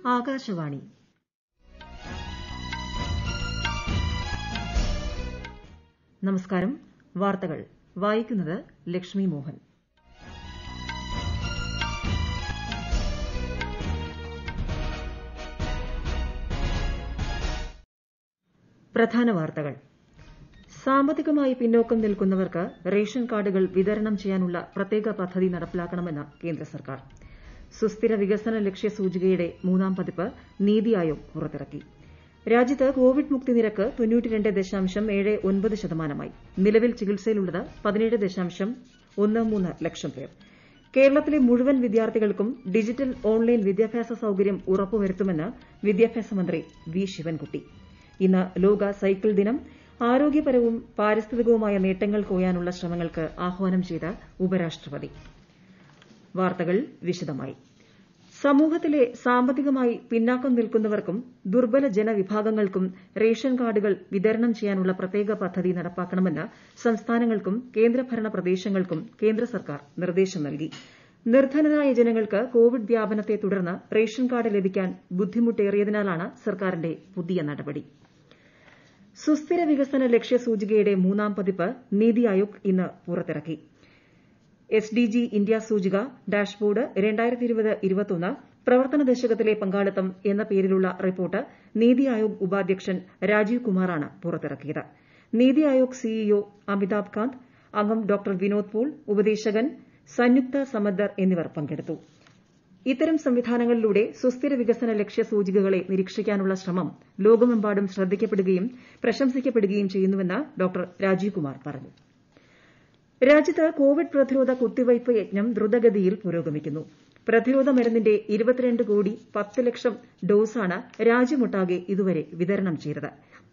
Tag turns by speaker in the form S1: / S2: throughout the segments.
S1: ആകാശവാണി നമസ്കാരം വാർത്തകൾ വായിക്കുന്നത് ലക്ഷ്മി മോഹൻ പ്രധാന വാർത്തകൾ സാമ്പത്തികമായി പിന്നോക്കം നിൽക്കുന്നവർക്ക് റേഷൻ കാർഡുകൾ വിതരണം ചെയ്യാനുള്ള പ്രത്യേക പദ്ധതി നടപ്പിലാക്കണമെന്ന് കേന്ദ്ര സർക്കാർ സുസ്ഥിര വികസന ലക്ഷ്യ സൂചികയുടെ മൂന്നാം പതിപ്പ് നീതി ആയോഗ് പുറത്തിറക്കി രാജ്യത്ത് കോവിഡ് മുക്തി നിരക്ക് തൊണ്ണൂറ്റിരണ്ട് ദശാംശം ഏഴ് ഒൻപത് ശതമാനമായി നിലവിൽ ചികിത്സയിലുള്ളത് പതിനേഴ് ദശാംശം ഒന്ന് മൂന്ന് ലക്ഷം പേർ കേരളത്തിലെ മുഴുവൻ വിദ്യാർത്ഥികൾക്കും ഡിജിറ്റൽ ഓൺലൈൻ വിദ്യാഭ്യാസ സൌകര്യം ഉറപ്പുവരുത്തുമെന്ന് വിദ്യാഭ്യാസ മന്ത്രി വി ശിവൻകുട്ടി ഇന്ന് ലോക സൈക്കിൾ ദിനം ആരോഗ്യപരവും പാരിസ്ഥിതികവുമായ നേട്ടങ്ങൾ കൊയ്യാനുള്ള ശ്രമങ്ങൾക്ക് ആഹ്വാനം ചെയ്ത ഉപരാഷ്ട്രപതി വാർത്തകൾ വിശദമായി സമൂഹത്തിലെ സാമ്പത്തികമായി പിന്നാക്കം നിൽക്കുന്നവർക്കും ദുർബല ജനവിഭാഗങ്ങൾക്കും റേഷൻ കാർഡുകൾ വിതരണം ചെയ്യാനുള്ള പ്രത്യേക പദ്ധതി നടപ്പാക്കണമെന്ന് സംസ്ഥാനങ്ങൾക്കും കേന്ദ്രഭരണ പ്രദേശങ്ങൾക്കും കേന്ദ്ര സർക്കാർ നിർദ്ദേശം നൽകി നിർധനരായ ജനങ്ങൾക്ക് കോവിഡ് വ്യാപനത്തെ തുടർന്ന് റേഷൻ കാർഡ് ലഭിക്കാൻ ബുദ്ധിമുട്ടേറിയതിനാലാണ് സർക്കാരിന്റെ പുതിയ നടപടി സുസ്ഥിര വികസന ലക്ഷ്യ സൂചികയുടെ മൂന്നാം പതിപ്പ് നീതി ആയോഗ് ഇന്ന് പുറത്തിറക്കി എസ് ഡി ജി ഇന്ത്യ സൂചിക ഡാഷ്ബോർഡ് പ്രവർത്തന ദശകത്തിലെ പങ്കാളിത്തം എന്ന പേരിലുള്ള റിപ്പോർട്ട് നീതി ആയോഗ് ഉപാധ്യക്ഷൻ രാജീവ് കുമാറാണ് പുറത്തിറക്കിയത് നീതി ആയോഗ് സിഇഒ അമിതാഭ് കാന്ത് അംഗം ഡോക്ടർ വിനോദ് പോൾ ഉപദേശകൻ സംയുക്ത സമദ്ദർ എന്നിവർ പങ്കെടുത്തു ഇത്തരം സംവിധാനങ്ങളിലൂടെ സുസ്ഥിര വികസന ലക്ഷ്യ സൂചികകളെ നിരീക്ഷിക്കാനുള്ള ശ്രമം ലോകമെമ്പാടും ശ്രദ്ധിക്കപ്പെടുകയും പ്രശംസിക്കപ്പെടുകയും ചെയ്യുന്നുവെന്ന് ഡോക്ടർ രാജീവ് കുമാർ പറഞ്ഞു രാജ്യത്ത് കോവിഡ് പ്രതിരോധ കുത്തിവയ്പ് യജ്ഞം ദ്രുതഗതിയിൽ പുരോഗമിക്കുന്നു പ്രതിരോധ മരുന്നിന്റെ ഇരുപത്തിരണ്ട് കോടി പത്ത് ലക്ഷം ഡോസാണ് രാജ്യമൊട്ടാകെ ഇതുവരെ വിതരണം ചെയ്തത്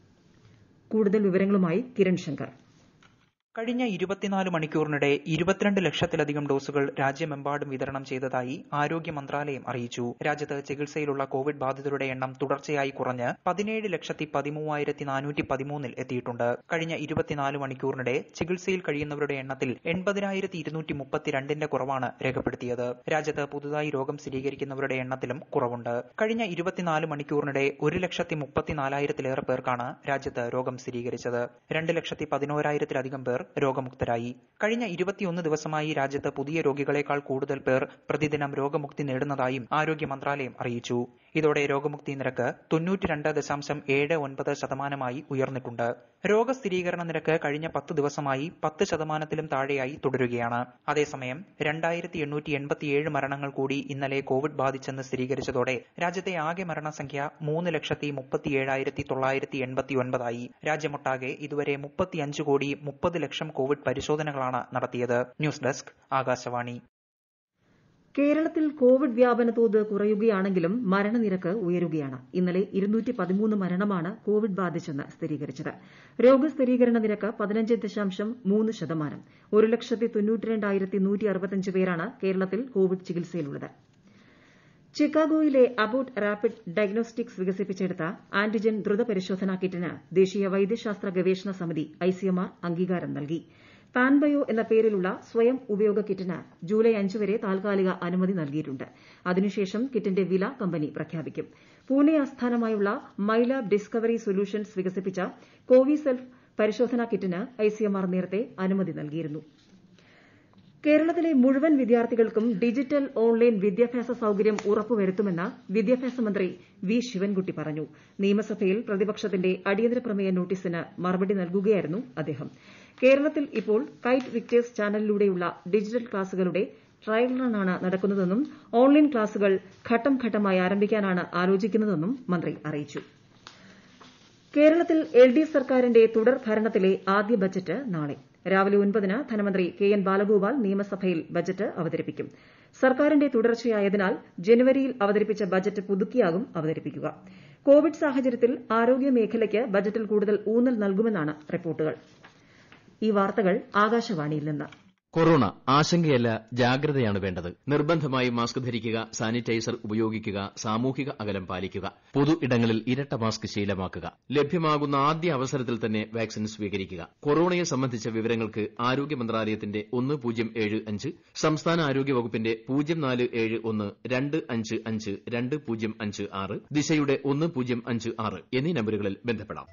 S1: കൂടുതൽ വിവരങ്ങളുമായി കിരൺ ശങ്കർ
S2: കഴിഞ്ഞ ഇരുപത്തിനാല് മണിക്കൂറിനിടെ ഇരുപത്തിരണ്ട് ലക്ഷത്തിലധികം ഡോസുകൾ രാജ്യമെമ്പാടും വിതരണം ചെയ്തതായി ആരോഗ്യ മന്ത്രാലയം അറിയിച്ചു രാജ്യത്ത് ചികിത്സയിലുള്ള കോവിഡ് ബാധിതരുടെ എണ്ണം തുടർച്ചയായി കുറഞ്ഞ് പതിനേഴ് ലക്ഷത്തി പതിമൂവായിരത്തി നാനൂറ്റി പതിമൂന്നിൽ എത്തിയിട്ടുണ്ട് കഴിഞ്ഞ ഇരുപത്തിനാല് മണിക്കൂറിനിടെ ചികിത്സയിൽ കഴിയുന്നവരുടെ എണ്ണത്തിൽ എൺപതിനായിരത്തി ഇരുന്നൂറ്റി മുപ്പത്തിരണ്ടിന്റെ കുറവാണ് രേഖപ്പെടുത്തിയത് രാജ്യത്ത് പുതുതായി രോഗം സ്ഥിരീകരിക്കുന്നവരുടെ എണ്ണത്തിലും കുറവുണ്ട് കഴിഞ്ഞ ഇരുപത്തിനാല് മണിക്കൂറിനിടെ ഒരു ലക്ഷത്തി മുപ്പത്തിനാലായിരത്തിലേറെ പേർക്കാണ് രാജ്യത്ത് രോഗം സ്ഥിരീകരിച്ചത് രണ്ട് ലക്ഷത്തി പതിനോരായിരത്തിലധികം പേർ രോഗമുക്തരായി കഴിഞ്ഞ ഇരുപത്തിയൊന്ന് ദിവസമായി രാജ്യത്ത് പുതിയ രോഗികളെക്കാൾ കൂടുതൽ പേർ പ്രതിദിനം രോഗമുക്തി നേടുന്നതായും ആരോഗ്യ മന്ത്രാലയം അറിയിച്ചു ഇതോടെ രോഗമുക്തി നിരക്ക് തൊണ്ണൂറ്റിരണ്ട് ദശാംശം ഏഴ് ഒൻപത് ശതമാനമായി ഉയർന്നിട്ടുണ്ട് രോഗസ്ഥിരീകരണ നിരക്ക് കഴിഞ്ഞ പത്ത് ദിവസമായി പത്ത് ശതമാനത്തിലും താഴെയായി തുടരുകയാണ് അതേസമയം രണ്ടായിരത്തി എണ്ണൂറ്റി എൺപത്തിയേഴ് മരണങ്ങൾ കൂടി ഇന്നലെ കോവിഡ് ബാധിച്ചെന്ന് സ്ഥിരീകരിച്ചതോടെ രാജ്യത്തെ ആകെ മരണസംഖ്യ മൂന്ന് ലക്ഷത്തി മുപ്പത്തിയേഴായിരത്തി തൊള്ളായിരത്തി എൺപത്തി ഒൻപതായി രാജ്യമൊട്ടാകെ ഇതുവരെ മുപ്പത്തിയഞ്ച് കോടി മുപ്പത് ലക്ഷം കോവിഡ് പരിശോധനകളാണ് നടത്തിയത് ന്യൂസ് ഡെസ്ക് ആകാശവാണി
S1: കേരളത്തിൽ കോവിഡ് വ്യാപന തോത് കുറയുകയാണെങ്കിലും മരണനിരക്ക് ഉയരുകയാണ് ഇന്നലെ ഇരുന്നൂറ്റി പതിമൂന്ന് മരണമാണ് കോവിഡ് ബാധിച്ചെന്ന് സ്ഥിരീകരിച്ചത് രോഗസ്ഥിരീകരണ നിരക്ക് പതിനഞ്ച് ദശാംശം മൂന്ന് ശതമാനം ഒരു ലക്ഷത്തി തൊണ്ണൂറ്റിരണ്ടായിരത്തി നൂറ്റി അറുപത്തഞ്ച് പേരാണ് കേരളത്തിൽ കോവിഡ് ചികിത്സയിലുള്ളത് ചിക്കാഗോയിലെ അബോട്ട് റാപ്പിഡ് ഡയഗ്നോസ്റ്റിക്സ് വികസിപ്പിച്ചെടുത്ത ആന്റിജൻ ദ്രുത പരിശോധനാ കിറ്റിന് ദേശീയ വൈദ്യശാസ്ത്ര ഗവേഷണ സമിതി ഐസിഎംആർ അംഗീകാരം നൽകി പാൻബയോ എന്ന പേരിലുള്ള സ്വയം ഉപയോഗ കിറ്റിന് ജൂലൈ അഞ്ച് വരെ താൽക്കാലിക അനുമതി നൽകിയിട്ടുണ്ട് അതിനുശേഷം കിറ്റിന്റെ വില കമ്പനി പ്രഖ്യാപിക്കും പൂനെ ആസ്ഥാനമായുള്ള മൈലാബ് ഡിസ്കവറി സൊല്യൂഷൻസ് വികസിപ്പിച്ച കോവിസെൽഫ് പരിശോധനാ കിറ്റിന് ഐസിഎംആർ നേരത്തെ അനുമതി നൽകിയിരുന്നു കേരളത്തിലെ മുഴുവൻ വിദ്യാർത്ഥികൾക്കും ഡിജിറ്റൽ ഓൺലൈൻ വിദ്യാഭ്യാസ സൌകര്യം ഉറപ്പുവരുത്തുമെന്ന് വിദ്യാഭ്യാസ മന്ത്രി വി ശിവൻകുട്ടി പറഞ്ഞു നിയമസഭയിൽ പ്രതിപക്ഷത്തിന്റെ അടിയന്തര പ്രമേയ നോട്ടീസിന് മറുപടി നൽകുകയായിരുന്നു അദ്ദേഹം കേരളത്തിൽ ഇപ്പോൾ കൈറ്റ് വിക്ടേഴ്സ് ചാനലിലൂടെയുള്ള ഡിജിറ്റൽ ക്ലാസുകളുടെ ട്രയൽ റണ്ണാണ് നടക്കുന്നതെന്നും ഓൺലൈൻ ക്ലാസുകൾ ഘട്ടം ഘട്ടമായി ആരംഭിക്കാനാണ് ആലോചിക്കുന്നതെന്നും മന്ത്രി അറിയിച്ചു കേരളത്തിൽ എൽ ഡി എഫ് സർക്കാരിന്റെ തുടർ ഭരണത്തിലെ ആദ്യ ബജറ്റ് നാളെ രാവിലെ ഒൻപതിന് ധനമന്ത്രി കെ എൻ ബാലഗോപാൽ നിയമസഭയിൽ ബജറ്റ് അവതരിപ്പിക്കും സർക്കാരിന്റെ തുടർച്ചയായതിനാൽ ജനുവരിയിൽ അവതരിപ്പിച്ച ബജറ്റ് പുതുക്കിയാകും അവതരിപ്പിക്കുക കോവിഡ് സാഹചര്യത്തിൽ ആരോഗ്യ മേഖലയ്ക്ക് ബജറ്റിൽ കൂടുതൽ ഊന്നൽ നൽകുമെന്നാണ് റിപ്പോർട്ടുകൾ ഈ വാർത്തകൾ ആകാശവാണിയിൽ നിന്ന്
S3: കൊറോണ ആശങ്കയല്ല ജാഗ്രതയാണ് വേണ്ടത് നിർബന്ധമായി മാസ്ക് ധരിക്കുക സാനിറ്റൈസർ ഉപയോഗിക്കുക സാമൂഹിക അകലം പാലിക്കുക പൊതു ഇടങ്ങളിൽ ഇരട്ട മാസ്ക് ശീലമാക്കുക ലഭ്യമാകുന്ന ആദ്യ അവസരത്തിൽ തന്നെ വാക്സിൻ സ്വീകരിക്കുക കൊറോണയെ സംബന്ധിച്ച വിവരങ്ങൾക്ക് ആരോഗ്യ മന്ത്രാലയത്തിന്റെ ഒന്ന് പൂജ്യം ഏഴ് അഞ്ച് സംസ്ഥാന ആരോഗ്യ വകുപ്പിന്റെ പൂജ്യം നാല് ഏഴ് ഒന്ന് രണ്ട് അഞ്ച് അഞ്ച് രണ്ട് പൂജ്യം അഞ്ച് ആറ് ദിശയുടെ ഒന്ന് പൂജ്യം അഞ്ച് ആറ് എന്നീ നമ്പറുകളിൽ ബന്ധപ്പെടാം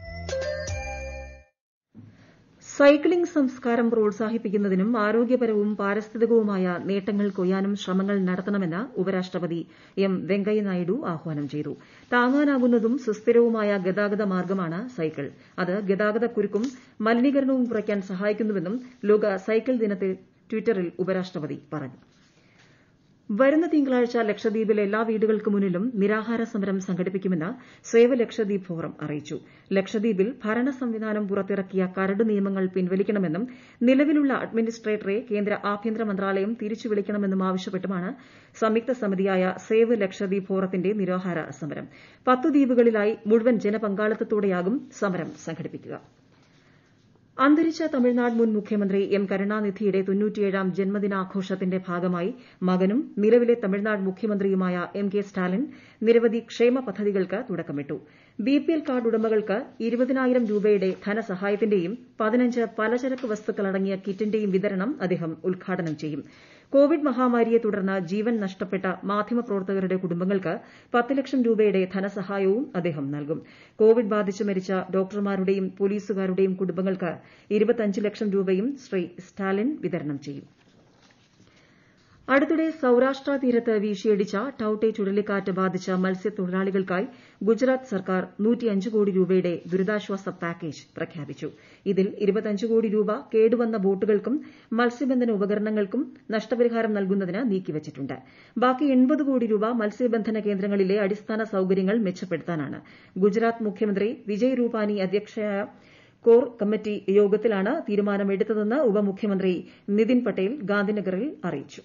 S1: സൈക്ലിംഗ് സംസ്കാരം പ്രോത്സാഹിപ്പിക്കുന്നതിനും ആരോഗ്യപരവും പാരിസ്ഥിതികവുമായ നേട്ടങ്ങൾ കൊയ്യാനും ശ്രമങ്ങൾ നടത്തണമെന്ന് ഉപരാഷ്ട്രപതി എം വെങ്കയ്യനായിഡു ആഹ്വാനം ചെയ്തു താങ്ങാനാകുന്നതും സുസ്ഥിരവുമായ ഗതാഗത മാർഗ്ഗമാണ് സൈക്കിൾ അത് ഗതാഗതക്കുരുക്കും മലിനീകരണവും കുറയ്ക്കാൻ സഹായിക്കുന്നുവെന്നും ലോക സൈക്കിൾ ദിനത്തിൽ ട്വിറ്ററിൽ ഉപരാഷ്ട്രപതി പറഞ്ഞു വരുന്ന തിങ്കളാഴ്ച ലക്ഷദ്വീപിൽ എല്ലാ വീടുകൾക്ക് മുന്നിലും നിരാഹാര സമരം സംഘടിപ്പിക്കുമെന്ന് സേവ് ലക്ഷദ്വീപ് ഫോറം അറിയിച്ചു ലക്ഷദ്വീപിൽ ഭരണ സംവിധാനം പുറത്തിറക്കിയ കരട് നിയമങ്ങൾ പിൻവലിക്കണമെന്നും നിലവിലുള്ള അഡ്മിനിസ്ട്രേറ്ററെ കേന്ദ്ര ആഭ്യന്തര മന്ത്രാലയം തിരിച്ചു വിളിക്കണമെന്നും ആവശ്യപ്പെട്ടുമാണ് സംയുക്ത സമിതിയായ സേവ് ലക്ഷദ്വീപ് ഫോറത്തിന്റെ നിരാഹാര സമരം പത്തു ദ്വീപുകളിലായി മുഴുവൻ ജനപങ്കാളിത്തത്തോടെയാകും സമരം സംഘടിപ്പിക്കുക അന്തരിച്ച തമിഴ്നാട് മുൻ മുഖ്യമന്ത്രി എം കരുണാനിധിയുടെ തൊണ്ണൂറ്റിയേഴാം ജന്മദിനാഘോഷത്തിന്റെ ഭാഗമായി മകനും നിലവിലെ തമിഴ്നാട് മുഖ്യമന്ത്രിയുമായ എം കെ സ്റ്റാലിൻ നിരവധി ക്ഷേമ പദ്ധതികൾക്ക് തുടക്കമിട്ടു ബിപിഎൽ കാർഡ് ഉടമകൾക്ക് ഇരുപതിനായിരം രൂപയുടെ ധനസഹായത്തിന്റെയും പതിനഞ്ച് പലചരക്ക് വസ്തുക്കളടങ്ങിയ കിറ്റിന്റെയും വിതരണം അദ്ദേഹം ഉദ്ഘാടനം ചെയ്യും കോവിഡ് മഹാമാരിയെ തുടർന്ന് ജീവൻ നഷ്ടപ്പെട്ട മാധ്യമപ്രവർത്തകരുടെ കുടുംബങ്ങൾക്ക് പത്ത് ലക്ഷം രൂപയുടെ ധനസഹായവും അദ്ദേഹം നൽകും കോവിഡ് ബാധിച്ച് മരിച്ച ഡോക്ടർമാരുടെയും പോലീസുകാരുടെയും കുടുംബങ്ങൾക്ക് ഇരുപത്തിയഞ്ച് ലക്ഷം രൂപയും ശ്രീ സ്റ്റാലിൻ വിതരണം ചെയ്യും അടുത്തിടെ സൌരാഷ്ട്ര തീരത്ത് വീശിയടിച്ച ടൌട്ടെ ചുഴലിക്കാറ്റ് ബാധിച്ച മത്സ്യത്തൊഴിലാളികൾക്കായി ഗുജറാത്ത് സർക്കാർ കോടി രൂപയുടെ ദുരിതാശ്വാസ പാക്കേജ് പ്രഖ്യാപിച്ചു ഇതിൽ കോടി രൂപ കേടുവന്ന ബോട്ടുകൾക്കും മത്സ്യബന്ധന ഉപകരണങ്ങൾക്കും നഷ്ടപരിഹാരം നൽകുന്നതിന് നീക്കിവച്ചിട്ടുണ്ട് ബാക്കി കോടി രൂപ മത്സ്യബന്ധന കേന്ദ്രങ്ങളിലെ അടിസ്ഥാന സൌകര്യങ്ങൾ മെച്ചപ്പെടുത്താനാണ് ഗുജറാത്ത് മുഖ്യമന്ത്രി വിജയ് രൂപാനി അധ്യക്ഷയായ കോർ കമ്മിറ്റി യോഗത്തിലാണ് തീരുമാനമെടുത്തതെന്ന് ഉപമുഖ്യമന്ത്രി നിതിൻ പട്ടേൽ ഗാന്ധിനഗറിൽ അറിയിച്ചു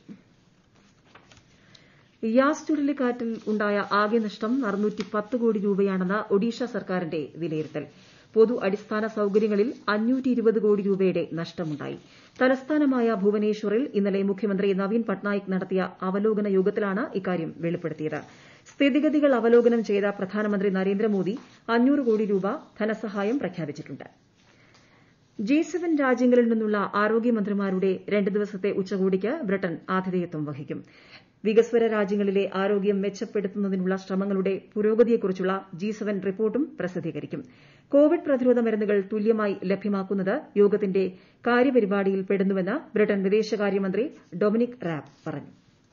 S1: യാസ് ചുഴലിക്കാറ്റിൽ ഉണ്ടായ ആകെ നഷ്ടം കോടി രൂപയാണെന്ന് ഒഡീഷ സർക്കാരിന്റെ വിലയിരുത്തൽ പൊതു അടിസ്ഥാന സൌകര്യങ്ങളിൽ കോടി രൂപയുടെ നഷ്ടമുണ്ടായി തലസ്ഥാനമായ ഭുവനേശ്വറിൽ ഇന്നലെ മുഖ്യമന്ത്രി നവീൻ പട്നായിക് നടത്തിയ അവലോകന യോഗത്തിലാണ് ഇക്കാര്യം വെളിപ്പെടുത്തിയത് സ്ഥിതിഗതികൾ അവലോകനം ചെയ്ത പ്രധാനമന്ത്രി നരേന്ദ്രമോദി കോടി രൂപ ധനസഹായം പ്രഖ്യാപിച്ചിട്ടുണ്ട് ജി സെവൻ രാജ്യങ്ങളിൽ നിന്നുള്ള ആരോഗ്യമന്ത്രിമാരുടെ രണ്ട് ദിവസത്തെ ഉച്ചകോടിക്ക് ബ്രിട്ടൻ ആതിഥേയത്വം വഹിക്കും വികസ്വര രാജ്യങ്ങളിലെ ആരോഗ്യം മെച്ചപ്പെടുത്തുന്നതിനുള്ള ശ്രമങ്ങളുടെ പുരോഗതിയെക്കുറിച്ചുള്ള ജി സെവൻ റിപ്പോർട്ടും പ്രസിദ്ധീകരിക്കും കോവിഡ് പ്രതിരോധ മരുന്നുകൾ തുല്യമായി ലഭ്യമാക്കുന്നത് യോഗത്തിന്റെ കാര്യപരിപാടിയിൽ പെടുന്നുവെന്ന് ബ്രിട്ടൻ വിദേശകാര്യമന്ത്രി ഡൊമിനിക് റാബ് പറഞ്ഞു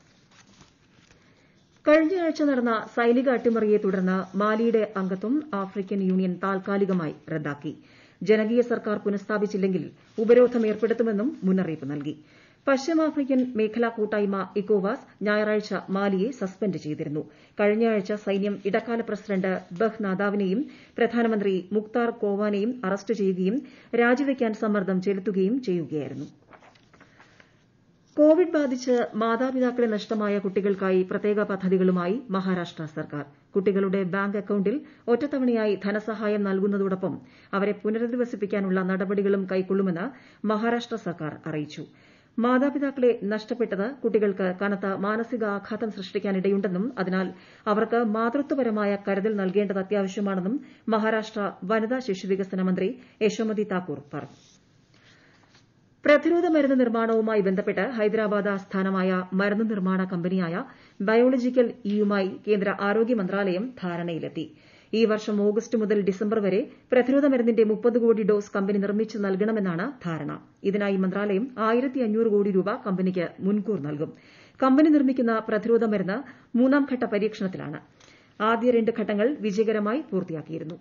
S1: കഴിഞ്ഞയാഴ്ച നടന്ന സൈനിക അട്ടിമറിയെ തുടർന്ന് മാലിയുടെ അംഗത്വം ആഫ്രിക്കൻ യൂണിയൻ താൽക്കാലികമായി റദ്ദാക്കി ജനകീയ സർക്കാർ പുനഃസ്ഥാപിച്ചില്ലെങ്കിൽ ഉപരോധം ഏർപ്പെടുത്തുമെന്നും മുന്നറിയിപ്പ് നൽകി പശ്ചിമാഫ്രിക്കൻ മേഖലാ കൂട്ടായ്മ ഇക്കോവാസ് ഞായറാഴ്ച മാലിയെ സസ്പെൻഡ് ചെയ്തിരുന്നു കഴിഞ്ഞയാഴ്ച സൈന്യം ഇടക്കാല പ്രസിഡന്റ് ബഹ് നാദാവിനെയും പ്രധാനമന്ത്രി മുക്താർ കോവാനെയും അറസ്റ്റ് ചെയ്യുകയും രാജിവയ്ക്കാൻ സമ്മർദ്ദം ചെലുത്തുകയും ചെയ്യുകയായിരുന്നു കോവിഡ് ബാധിച്ച് മാതാപിതാക്കളെ നഷ്ടമായ കുട്ടികൾക്കായി പ്രത്യേക പദ്ധതികളുമായി മഹാരാഷ്ട്ര സർക്കാർ കുട്ടികളുടെ ബാങ്ക് അക്കൌണ്ടിൽ ഒറ്റത്തവണയായി ധനസഹായം നൽകുന്നതോടൊപ്പം അവരെ പുനരധിവസിപ്പിക്കാനുള്ള നടപടികളും കൈക്കൊള്ളുമെന്ന് മഹാരാഷ്ട്ര സർക്കാർ അറിയിച്ചു മാതാപിതാക്കളെ നഷ്ടപ്പെട്ടത് കുട്ടികൾക്ക് കനത്ത മാനസികാഘാതം സൃഷ്ടിക്കാനിടയുണ്ടെന്നും അതിനാൽ അവർക്ക് മാതൃത്വപരമായ കരുതൽ നൽകേണ്ടത് അത്യാവശ്യമാണെന്നും മഹാരാഷ്ട്ര വനിതാ ശിശുവികസന മന്ത്രി യശോമതി താക്കൂർ പറഞ്ഞു പ്രതിരോധ മരുന്ന് നിർമ്മാണവുമായി ബന്ധപ്പെട്ട് ഹൈദരാബാദ് ആസ്ഥാനമായ മരുന്ന് നിർമ്മാണ കമ്പനിയായ ബയോളജിക്കൽ ഇയുമായി കേന്ദ്ര ആരോഗ്യ മന്ത്രാലയം ധാരണയിലെത്തി ഈ വർഷം ഓഗസ്റ്റ് മുതൽ ഡിസംബർ വരെ പ്രതിരോധ മരുന്നിന്റെ മുപ്പത് കോടി ഡോസ് കമ്പനി നിർമ്മിച്ച് നൽകണമെന്നാണ് ധാരണ ഇതിനായി മന്ത്രാലയം കോടി രൂപ കമ്പനിക്ക് മുൻകൂർ നൽകും കമ്പനി നിർമ്മിക്കുന്ന പ്രതിരോധ മരുന്ന് മൂന്നാം ഘട്ട പരീക്ഷണത്തിലാണ് ആദ്യ രണ്ട് ഘട്ടങ്ങൾ വിജയകരമായി പൂർത്തിയാക്കിയിരുന്നു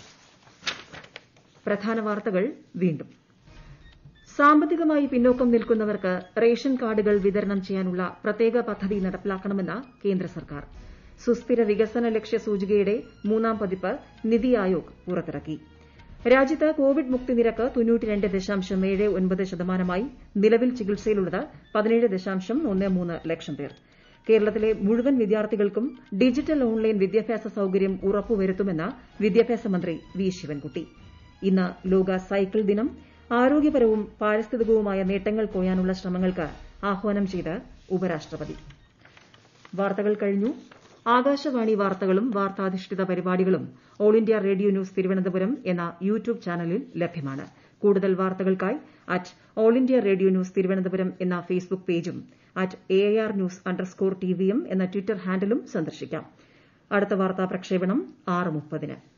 S1: പ്രധാന വാർത്തകൾ വീണ്ടും സാമ്പത്തികമായി പിന്നോക്കം നിൽക്കുന്നവർക്ക് റേഷൻ കാർഡുകൾ വിതരണം ചെയ്യാനുള്ള പ്രത്യേക പദ്ധതി നടപ്പിലാക്കണമെന്ന് കേന്ദ്ര സർക്കാർ സുസ്ഥിര വികസന ലക്ഷ്യ സൂചികയുടെ മൂന്നാം പതിപ്പ് നിതി ആയോഗ് പുറത്തിറക്കി രാജ്യത്ത് കോവിഡ് മുക്തി നിരക്ക് തൊണ്ണൂറ്റിരണ്ട് ദശാംശം ഏഴ് ഒൻപത് ശതമാനമായി നിലവിൽ ചികിത്സയിലുള്ളത് പതിനേഴ് ദശാംശം ഒന്ന് മൂന്ന് ലക്ഷം പേർ കേരളത്തിലെ മുഴുവൻ വിദ്യാർത്ഥികൾക്കും ഡിജിറ്റൽ ഓൺലൈൻ വിദ്യാഭ്യാസ സൌകര്യം ഉറപ്പുവരുത്തുമെന്ന് വിദ്യാഭ്യാസ മന്ത്രി വി ശിവൻകുട്ടി ഇന്ന് ലോക സൈക്കിൾ ദിനം ആരോഗ്യപരവും പാരിസ്ഥിതികവുമായ നേട്ടങ്ങൾ കൊയ്യാനുള്ള ശ്രമങ്ങൾക്ക് ആഹ്വാനം ചെയ്ത് ഉപരാഷ്ട്രപതി വാർത്തകൾ കഴിഞ്ഞു ആകാശവാണി വാർത്തകളും വാർത്താധിഷ്ഠിത പരിപാടികളും all India radio news Thiruvananthapuram എന്ന യൂട്യൂബ് ചാനലിൽ ലഭ്യമാണ് കൂടുതൽ വാർത്തകൾക്കായി at all India radio news Thiruvananthapuram എന്ന ഫേസ്ബുക്ക് പേജും at A R news underscore T വിയും എന്ന ട്വിറ്റർ ഹാൻഡിലും സന്ദർശിക്കാം അടുത്ത വാർത്താ പ്രക്ഷേപണം ആറ് മുപ്പതിന്